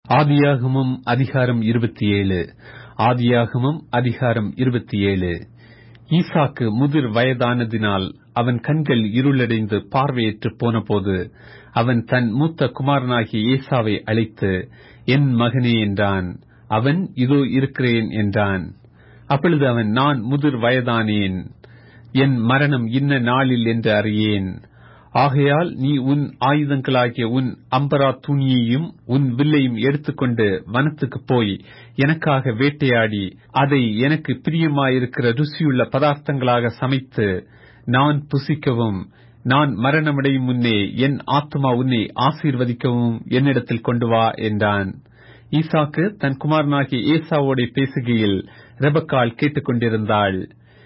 ஆதியாகமம் அதிகாரம் இருபத்தி ஏழு ஆதியாகமம் அதிகாரம் இருபத்தி ஏழு ஈசாக்கு முதிர் வயதானதினால் அவன் கண்கள் இருளடைந்து பார்வையற்று போனபோது அவன் தன் மூத்த குமாரனாகிய ஏசாவை அழைத்து என் மகனே என்றான் அவன் இதோ இருக்கிறேன் என்றான் அப்பொழுது அவன் நான் முதிர் வயதானேன் என் மரணம் இன்ன நாளில் என்று அறியேன் ஆகையால் நீ உன் ஆயுதங்களாகிய உன் அம்பரா துணியையும் உன் வில்லையும் எடுத்துக்கொண்டு வனத்துக்குப் போய் எனக்காக வேட்டையாடி அதை எனக்கு பிரியமாயிருக்கிற ருசியுள்ள பதார்த்தங்களாக சமைத்து நான் புசிக்கவும் நான் மரணமடையும் முன்னே என் ஆத்மா உன்னை ஆசீர்வதிக்கவும் என்னிடத்தில் கொண்டு வா என்றான் ஈசாக்கு தன் குமாரனாகிய ஏசாவோட பேசுகையில் ரெபக்கால் கேட்டுக்கொண்டிருந்தாள்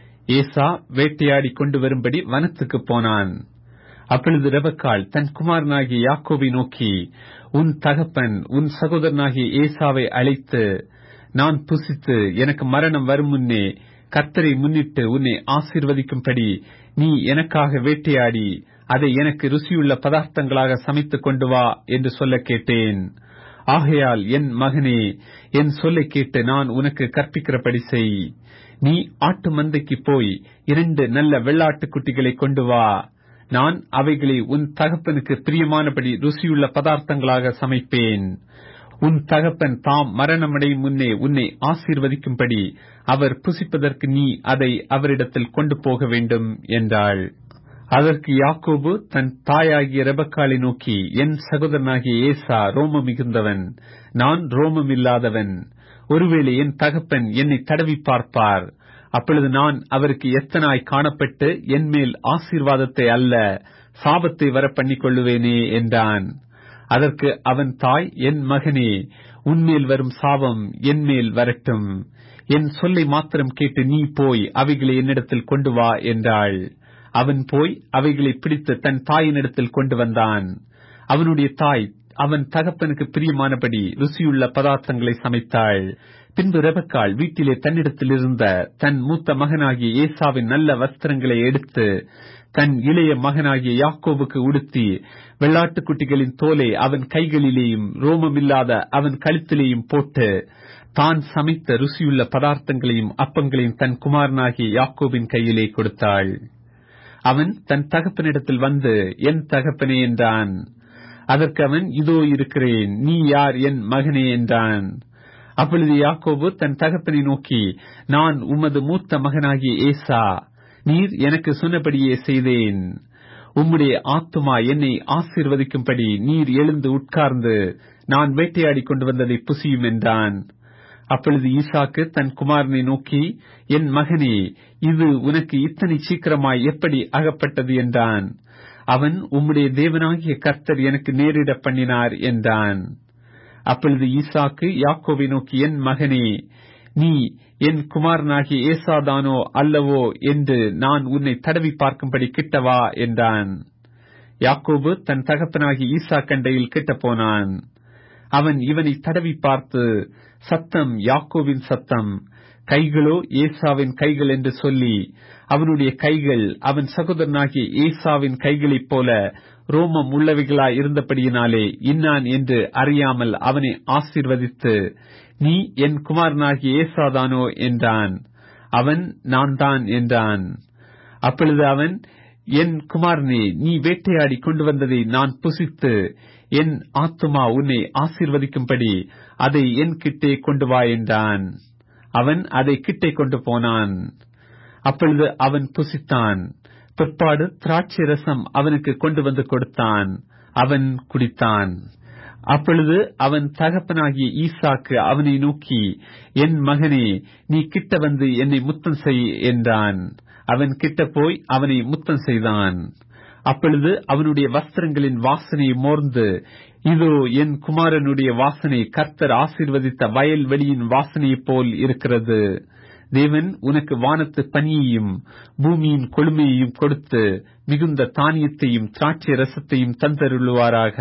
ஏசா வேட்டையாடி கொண்டு வரும்படி வனத்துக்கு போனான் அப்பொழுது ரெபக்காள் தன் குமாரனாகிய யாக்கோவை நோக்கி உன் தகப்பன் உன் சகோதரனாகிய ஏசாவை அழைத்து நான் புசித்து எனக்கு மரணம் வரும் முன்னே கர்த்தரை முன்னிட்டு உன்னை ஆசீர்வதிக்கும்படி நீ எனக்காக வேட்டையாடி அதை எனக்கு ருசியுள்ள பதார்த்தங்களாக சமைத்துக் கொண்டு வா என்று சொல்ல கேட்டேன் ஆகையால் என் மகனே என் சொல்லை கேட்டு நான் உனக்கு கற்பிக்கிறபடி செய் நீ ஆட்டு மந்தைக்கு போய் இரண்டு நல்ல வெள்ளாட்டுக் குட்டிகளை கொண்டு வா நான் அவைகளை உன் தகப்பனுக்கு பிரியமானபடி ருசியுள்ள பதார்த்தங்களாக சமைப்பேன் உன் தகப்பன் தாம் மரணமடையும் முன்னே உன்னை ஆசீர்வதிக்கும்படி அவர் புசிப்பதற்கு நீ அதை அவரிடத்தில் கொண்டு போக வேண்டும் என்றாள் அதற்கு யாக்கோபு தன் தாயாகிய ரெபக்காலை நோக்கி என் சகோதரனாகிய ஏசா ரோமம் மிகுந்தவன் நான் ரோமம் இல்லாதவன் ஒருவேளை என் தகப்பன் என்னை தடவி பார்ப்பார் அப்பொழுது நான் அவருக்கு எத்தனாய் காணப்பட்டு என் மேல் ஆசீர்வாதத்தை அல்ல சாபத்தை வர பண்ணிக் கொள்ளுவேனே என்றான் அதற்கு அவன் தாய் என் மகனே உன்மேல் வரும் சாபம் என் மேல் வரட்டும் என் சொல்லை மாத்திரம் கேட்டு நீ போய் அவைகளை என்னிடத்தில் கொண்டு வா என்றாள் அவன் போய் அவைகளை பிடித்து தன் தாயினிடத்தில் கொண்டு வந்தான் அவனுடைய தாய் அவன் தகப்பனுக்கு பிரியமானபடி ருசியுள்ள பதார்த்தங்களை சமைத்தாள் பின்பு ரெபக்காள் வீட்டிலே தன்னிடத்தில் இருந்த தன் மூத்த மகனாகிய ஏசாவின் நல்ல வஸ்திரங்களை எடுத்து தன் இளைய மகனாகிய யாக்கோவுக்கு உடுத்தி வெள்ளாட்டுக்குட்டிகளின் தோலை அவன் கைகளிலேயும் ரோமமில்லாத அவன் கழுத்திலேயும் போட்டு தான் சமைத்த ருசியுள்ள பதார்த்தங்களையும் அப்பங்களையும் தன் குமாரனாகிய யாக்கோவின் கையிலே கொடுத்தாள் அவன் தன் தகப்பனிடத்தில் வந்து என் தகப்பனே என்றான் அதற்கு அவன் இதோ இருக்கிறேன் நீ யார் என் மகனே என்றான் அப்பொழுது யாக்கோபு தன் தகப்பனை நோக்கி நான் உமது மூத்த மகனாகிய ஏசா நீர் எனக்கு சொன்னபடியே செய்தேன் உம்முடைய ஆத்துமா என்னை ஆசீர்வதிக்கும்படி நீர் எழுந்து உட்கார்ந்து நான் வேட்டையாடி கொண்டு வந்ததை புசியும் என்றான் அப்பொழுது ஈசாக்கு தன் குமாரனை நோக்கி என் மகனே இது உனக்கு இத்தனை சீக்கிரமாய் எப்படி அகப்பட்டது என்றான் அவன் உம்முடைய தேவனாகிய கர்த்தர் எனக்கு நேரிட பண்ணினார் என்றான் அப்பொழுது ஈசாக்கு யாக்கோவை நோக்கி என் மகனே நீ என் குமாரனாகிய ஏசாதானோ அல்லவோ என்று நான் உன்னை தடவி பார்க்கும்படி கிட்டவா என்றான் யாக்கோபு தன் தகப்பனாகி ஈசா கண்டையில் கிட்ட போனான் அவன் இவனை தடவி பார்த்து சத்தம் யாக்கோவின் சத்தம் கைகளோ ஏசாவின் கைகள் என்று சொல்லி அவனுடைய கைகள் அவன் சகோதரனாகிய ஏசாவின் கைகளைப் போல ரோமம் உள்ளவைகளாய் இருந்தபடியினாலே இன்னான் என்று அறியாமல் அவனை ஆசீர்வதித்து நீ என் குமாரனாகிய ஏசாதானோ என்றான் அவன் நான் தான் என்றான் அப்பொழுது அவன் என் குமாரனே நீ வேட்டையாடி கொண்டு வந்ததை நான் புசித்து என் ஆத்துமா உன்னை ஆசீர்வதிக்கும்படி அதை என் கிட்டே கொண்டு வா என்றான் அவன் அதை கிட்டே கொண்டு போனான் அப்பொழுது அவன் புசித்தான் பிற்பாடு திராட்சை ரசம் அவனுக்கு கொண்டு வந்து கொடுத்தான் அவன் குடித்தான் அப்பொழுது அவன் தகப்பனாகிய ஈசாக்கு அவனை நோக்கி என் மகனே நீ கிட்ட வந்து என்னை முத்தம் செய் என்றான் அவன் கிட்ட போய் அவனை முத்தம் செய்தான் அப்பொழுது அவனுடைய வஸ்திரங்களின் வாசனையை மோர்ந்து இதோ என் குமாரனுடைய வாசனை கர்த்தர் ஆசீர்வதித்த வயல் வெளியின் வாசனையைப் போல் இருக்கிறது தேவன் உனக்கு வானத்து பனியையும் பூமியின் கொழுமையையும் கொடுத்து மிகுந்த தானியத்தையும் திராட்சை ரசத்தையும் தந்தருளுவாராக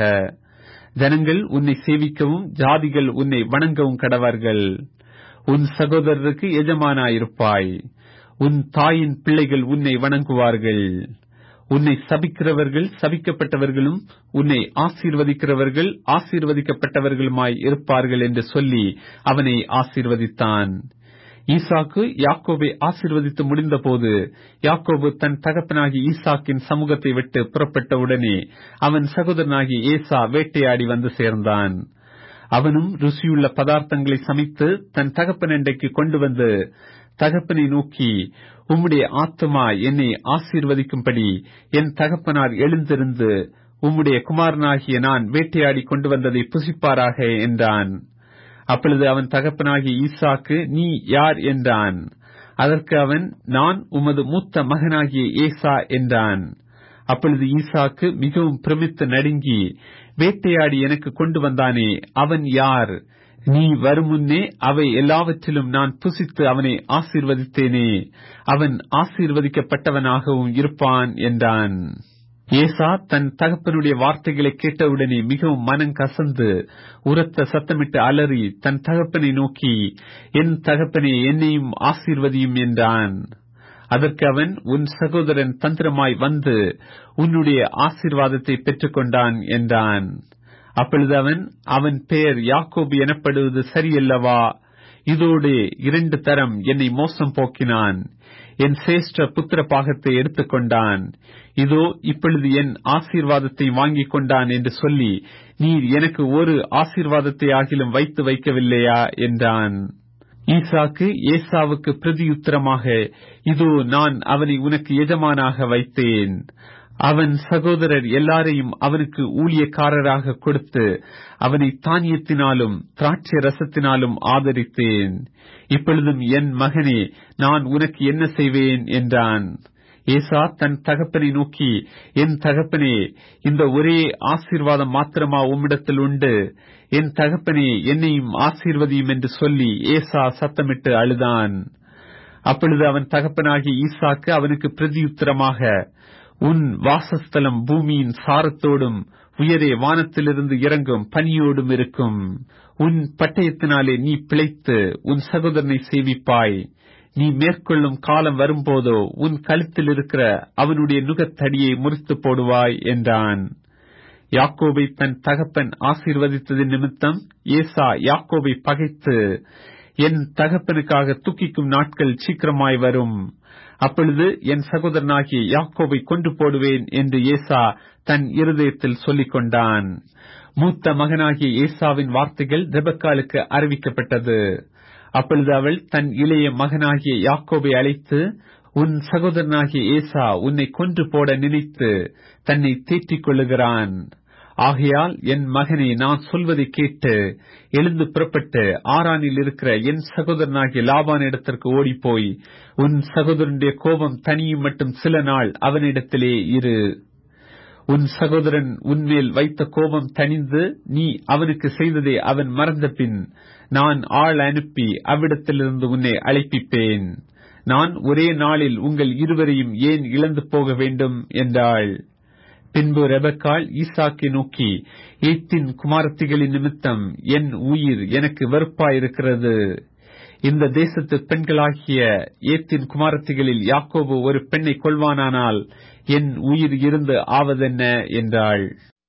ஜனங்கள் உன்னை சேவிக்கவும் ஜாதிகள் உன்னை வணங்கவும் கடவார்கள் உன் சகோதரருக்கு எஜமானாயிருப்பாய் உன் தாயின் பிள்ளைகள் உன்னை வணங்குவார்கள் உன்னை சபிக்கிறவர்கள் சபிக்கப்பட்டவர்களும் உன்னை ஆசீர்வதிக்கிறவர்கள் ஆசீர்வதிக்கப்பட்டவர்களுமாய் இருப்பார்கள் என்று சொல்லி அவனை ஆசீர்வதித்தான் ஈசாக்கு யாக்கோபை ஆசீர்வதித்து முடிந்தபோது யாக்கோபு தன் தகப்பனாகி ஈசாக்கின் சமூகத்தை விட்டு புறப்பட்ட உடனே அவன் சகோதரனாகி ஏசா வேட்டையாடி வந்து சேர்ந்தான் அவனும் ருசியுள்ள பதார்த்தங்களை சமைத்து தன் தகப்பன் அண்டைக்கு கொண்டு வந்து தகப்பனை நோக்கி உம்முடைய ஆத்மா என்னை ஆசீர்வதிக்கும்படி என் தகப்பனார் எழுந்திருந்து உம்முடைய குமாரனாகிய நான் வேட்டையாடி கொண்டு வந்ததை புசிப்பாராக என்றான் அப்பொழுது அவன் தகப்பனாகிய ஈசாக்கு நீ யார் என்றான் அதற்கு அவன் நான் உமது மூத்த மகனாகிய ஏசா என்றான் அப்பொழுது ஈசாக்கு மிகவும் பிரமித்து நடுங்கி வேட்டையாடி எனக்கு கொண்டு வந்தானே அவன் யார் நீ வருமுன்னே அவை எல்லாவற்றிலும் நான் புசித்து அவனை ஆசீர்வதித்தேனே அவன் ஆசீர்வதிக்கப்பட்டவனாகவும் இருப்பான் என்றான் ஏசா தன் தகப்பனுடைய வார்த்தைகளை கேட்டவுடனே மிகவும் மனம் கசந்து உரத்த சத்தமிட்டு அலறி தன் தகப்பனை நோக்கி என் தகப்பனே என்னையும் ஆசீர்வதியும் என்றான் அதற்கு அவன் உன் சகோதரன் தந்திரமாய் வந்து உன்னுடைய ஆசீர்வாதத்தை பெற்றுக்கொண்டான் என்றான் அப்பொழுது அவன் அவன் பெயர் யாக்கோபு எனப்படுவது சரியல்லவா இதோடு இரண்டு தரம் என்னை மோசம் போக்கினான் என் சேஷ்ட புத்திர பாகத்தை எடுத்துக்கொண்டான் இதோ இப்பொழுது என் ஆசீர்வாதத்தை வாங்கிக் கொண்டான் என்று சொல்லி நீர் எனக்கு ஒரு ஆசீர்வாதத்தை ஆகிலும் வைத்து வைக்கவில்லையா என்றான் ஈசாக்கு ஏசாவுக்கு பிரதியுத்தரமாக இதோ நான் அவனை உனக்கு எஜமானாக வைத்தேன் அவன் சகோதரர் எல்லாரையும் அவனுக்கு ஊழியக்காரராக கொடுத்து அவனை தானியத்தினாலும் திராட்சை ரசத்தினாலும் ஆதரித்தேன் இப்பொழுதும் என் மகனே நான் உனக்கு என்ன செய்வேன் என்றான் ஏசா தன் தகப்பனை நோக்கி என் தகப்பனே இந்த ஒரே ஆசீர்வாதம் மாத்திரமா உம்மிடத்தில் உண்டு என் தகப்பனே என்னையும் ஆசீர்வதியும் என்று சொல்லி ஏசா சத்தமிட்டு அழுதான் அப்பொழுது அவன் தகப்பனாகி ஈசாக்கு அவனுக்கு பிரதியுத்தரமாக உன் வாசஸ்தலம் பூமியின் சாரத்தோடும் உயரே வானத்திலிருந்து இறங்கும் பனியோடும் இருக்கும் உன் பட்டயத்தினாலே நீ பிழைத்து உன் சகோதரனை சேவிப்பாய் நீ மேற்கொள்ளும் காலம் வரும்போதோ உன் கழுத்தில் இருக்கிற அவனுடைய நுகத்தடியை முறித்து போடுவாய் என்றான் யாக்கோபை தன் தகப்பன் ஆசீர்வதித்தது நிமித்தம் ஏசா யாக்கோபை பகைத்து என் தகப்பனுக்காக துக்கிக்கும் நாட்கள் சீக்கிரமாய் வரும் அப்பொழுது என் சகோதரனாகிய யாக்கோபை கொண்டு போடுவேன் என்று ஏசா தன் இருதயத்தில் சொல்லிக் கொண்டான் மூத்த மகனாகிய ஏசாவின் வார்த்தைகள் ரெபக்காலுக்கு அறிவிக்கப்பட்டது அப்பொழுது அவள் தன் இளைய மகனாகிய யாக்கோபை அழைத்து உன் சகோதரனாகிய ஏசா உன்னை கொன்று போட நினைத்து தன்னை தேற்றிக் கொள்ளுகிறான் ஆகையால் என் மகனே நான் சொல்வதை கேட்டு எழுந்து புறப்பட்டு ஆரானில் இருக்கிற என் சகோதரனாகிய லாபான் இடத்திற்கு ஓடிப்போய் உன் சகோதரனுடைய கோபம் தனியும் மட்டும் சில நாள் அவனிடத்திலே இரு உன் சகோதரன் உன்மேல் வைத்த கோபம் தணிந்து நீ அவனுக்கு செய்ததை அவன் மறந்த பின் நான் ஆள் அனுப்பி அவ்விடத்திலிருந்து உன்னை அழைப்பிப்பேன் நான் ஒரே நாளில் உங்கள் இருவரையும் ஏன் இழந்து போக வேண்டும் என்றாள் பின்பு ரெபக்காள் ஈசாக்கை நோக்கி ஏத்தின் குமாரத்திகளின் நிமித்தம் என் உயிர் எனக்கு வெறுப்பாயிருக்கிறது இந்த தேசத்து பெண்களாகிய ஏத்தின் குமாரத்திகளில் யாக்கோபு ஒரு பெண்ணை கொள்வானானால் என் உயிர் இருந்து ஆவதென்ன என்றாள்